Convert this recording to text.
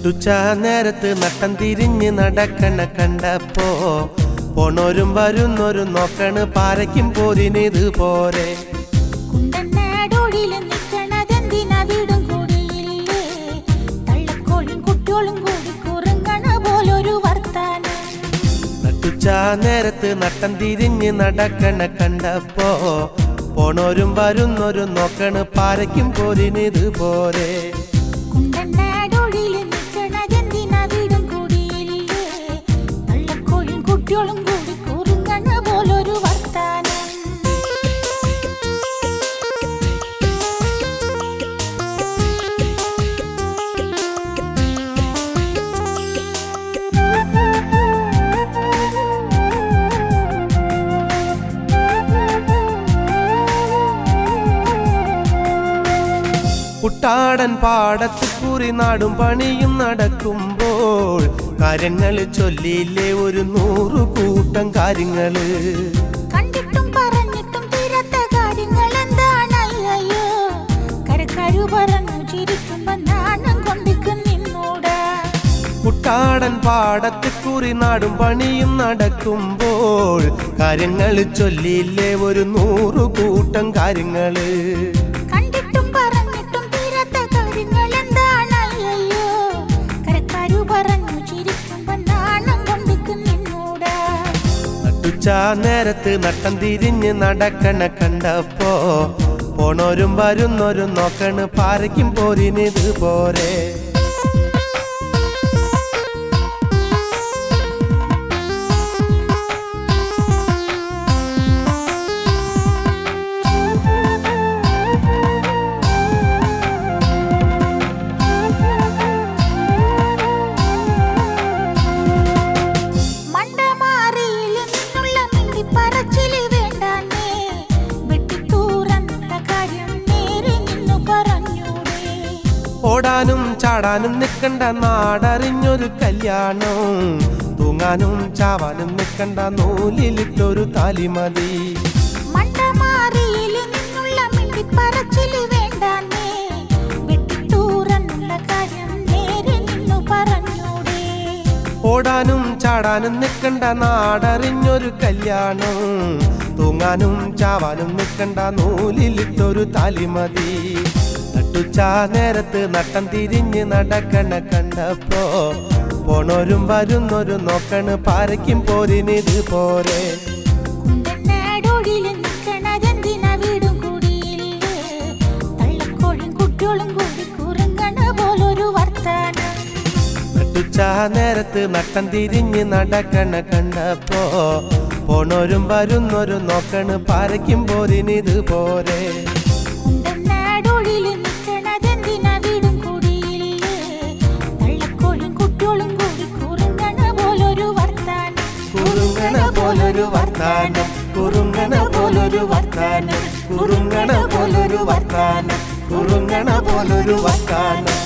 നട്ടുച്ച നേരത്ത് നട്ടം തിരിഞ്ഞ് നടക്കണ കണ്ടപ്പോ പോണോരും വരുന്നോരും നോക്കണ് പാരയ്ക്കും പോരിനിത് പോരെ കുണ്ടനാടോടില് നിക്കണതെന്തിനാ വീടും കൂടിയില്ലേ തള്ളക്കോഴും കുട്ടിയോളും കൂടി കുറുങ്ങണ പോലൊരു വർത്താനം നട്ടുച്ച നേരത്ത് നട്ടം തിരിഞ്ഞ് നടക്കണ കണ്ടപ്പോ പോണോരും വരുന്നോരും നോക്കണ് പാരയ്ക്കും പോരിനിത് പോരെ കുണ്ടനാടോടില് നിക്കണതെന്തിനാ വീടും കൂടിയില്ലേ തള്ളക്കോഴും കുട്ടിയോളും കൂടി കുറുങ്ങണ പോലൊരു വർത്താനം കുട്ടാടൻ പാടത്ത് കുറി നാടും പണിയും നടക്കുമ്പോൾ കാര്യങ്ങൾ ചൊല്ലിയില്ലേ ഒരു നൂറു കൂട്ടം കാര്യങ്ങള് കണ്ടിട്ടും പറഞ്ഞിട്ടും തീരാത്ത കാര്യങ്ങൾ എന്താണ് അയ്യോ കരക്കാരു പറഞ്ഞു ചിരിക്കുമ്പോ നാണം കൊണ്ടിക്ക് നിന്നൂടാ കുട്ടാടൻ പാടത്ത് കുറി നാടും പണിയും നടക്കുമ്പോൾ കാര്യങ്ങൾ ചൊല്ലിയില്ലേ ഒരു നൂറു കൂട്ടം കാര്യങ്ങള് കണ്ടിട്ടും പറഞ്ഞിട്ടും തീരാത്ത കാര്യങ്ങൾ എന്താണ് അയ്യോ കരക്കാരു പറഞ്ഞു ചിരിക്കുമ്പോ നാണം കൊണ്ടിക്ക് നിന്നൂടാ നട്ടുച്ച നേരത്ത് നട്ടം തിരിഞ്ഞ് നടക്കണ കണ്ടപ്പോ പോണോരും വരുന്നോരും നോക്കണ് പാരയ്ക്കും പോരിനിത് പോരെ മണ്ടമാറിയില് നിന്നുള്ള മിണ്ടിപ്പറച്ചില് വേണ്ടാന്നേ വെട്ടിത്തൂറന്നുള്ള കാര്യം നേരെ നിന്നു പറഞ്ഞൂടേ ഓടാനും ചാടാനും നിൽക്കണ്ട നാടറിഞ്ഞൊരു കല്യാണം തൂങ്ങാനും ചാവാനും നിൽക്കണ്ട നൂലിലിട്ടൊരു താലിമതി മണ്ടമാറിയില് നിന്നുള്ള മിണ്ടിപ്പറച്ചില് വേണ്ടാന്നേ വെട്ടിത്തൂറന്നുള്ള കാര്യം നേരെ നിന്നു പറഞ്ഞൂടേ ഓടാനും ചാടാനും നിൽക്കണ്ട നാടറിഞ്ഞൊരു കല്യാണം തൂങ്ങാനും ചാവാനും നിൽക്കണ്ട നൂലിലിട്ടൊരു താലിമതി നട്ടുച്ച നേരത്ത് നട്ടം തിരിഞ്ഞ് നടക്കണ കണ്ടപ്പോ പോണോരും വരുന്നോരും നോക്കണ് പാരയ്ക്കും പോരിനിത് പോരെ കുണ്ടനാടോടില് നിക്കണതെന്തിനാ വീടും കൂടിയില്ലേ തള്ളക്കോഴും കുട്ടിയോളും കൂടി കുറുങ്ങണ പോലൊരു വർത്താനം നട്ടുച്ച നേരത്ത് നട്ടം തിരിഞ്ഞ് നടക്കണ കണ്ടപ്പോ പോണോരും വരുന്നോരും നോക്കണ് പാരയ്ക്കും പോരിനിത് പോരെ കുണ്ടനാടോടില് നിക്കണതെന്തിനാ വീടും കൂടിയില്ലേ തള്ളക്കോഴും കുട്ടിയോളും കൂടി കുറുങ്ങണ പോലൊരു വർത്താനം കുറുങ്ങണ പോലൊരു വർത്താനം കുറുങ്ങണ പോലൊരു വർത്താനം കുറുങ്ങണ പോലൊരു വർത്താനം കുറുങ്ങണ പോലൊരു വർത്താനം